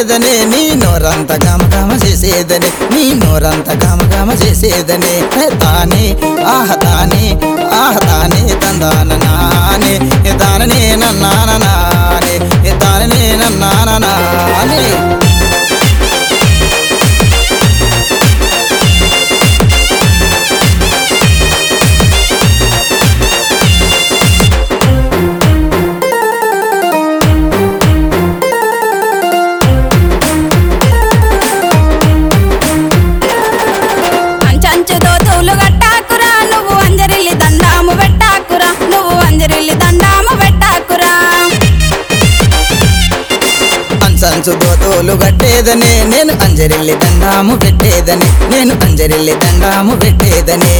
చేసేదనే నీ నోరంత గమ గమ చేసేదనే నీ నోరంత గమ గమ చేసేదనే హే తానే ఆహ తానే ఆహ తానే తందాన నానే ఏ తాననే నన్నాన నానే ఏ తాననే నన్నాన నానే అంచంచు దోతులు గట్టాకురా నువ్వు అంజరిల్లి దండాము పెట్టాకురా నువ్వు అంజరిల్లి దండాము పెట్టాకురా అంచంచు దోతోలు గట్టేదనే నేను అంజరిల్లి దండాము పెట్టేదని నేను అంజరిల్లి దండాము పెట్టేదనే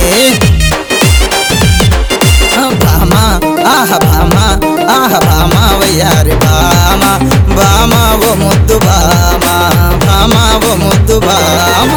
ఆ భామ ఆహ భామ ఆహ భామ వయ్యారి భామ భామ ఓ ముద్దు భామ భామ ఓ ముద్దు భామ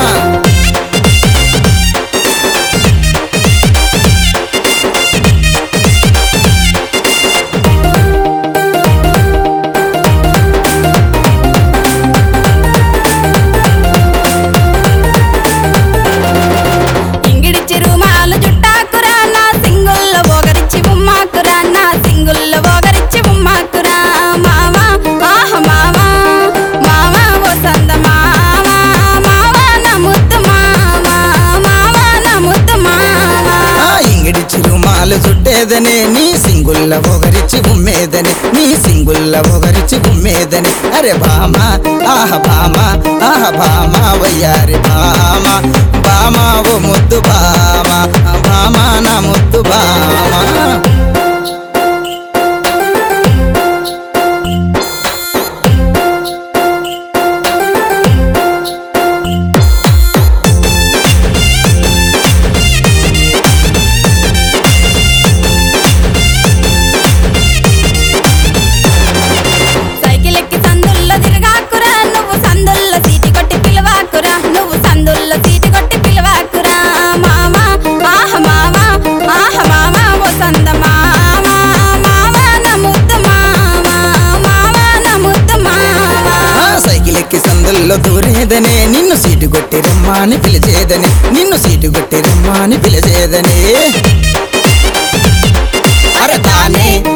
ఇంగిడిచి రుమాలు చుట్టాకురా నా సింగుల్లో బోగరిచ్చి బొమ్మాకురా నా సింగుల్లో బోగరిచ్చి బొమ్మాకురా మావా ఆహ మావా మావా ఓ సంద మావా మావా నా ముద్దు మావా మావా నా ముద్దు మావా ఆ ఇంగిడి చిరుమాలు చుట్టేదనే నీ సింగుల్ల ఒకరిచి ఉమ్మేదని నీ సింగుల్ల ఒకరిచి ఉమ్మేదని అరే భామ ఆహ భామ ఆహ భామ వయ్యారి భామ భామ ఓ ముద్దు భామ భామ నా ముద్దు భామ సైకిల్ ఎక్కి సందుల్లో తిరగాకురా నువ్వు సందుల్లో సీటి కొట్టి పిలవాకురా నువ్వు సందుల్లో సీటి కొట్టి పిలవాకురా మావా ఆహ మావా ఆహ మావా ఓ సంద మావా మావా నా ముద్దు మావా మావా నా ముద్దు మావా ఆ సైకిల్ ఎక్కి సందుల్లో దూరేదనే నిన్ను సీటు కొట్టి రమ్మని పిలిచేదని నిన్ను సీటు కొట్టి రమ్మని పిలిచేదని అరే తానే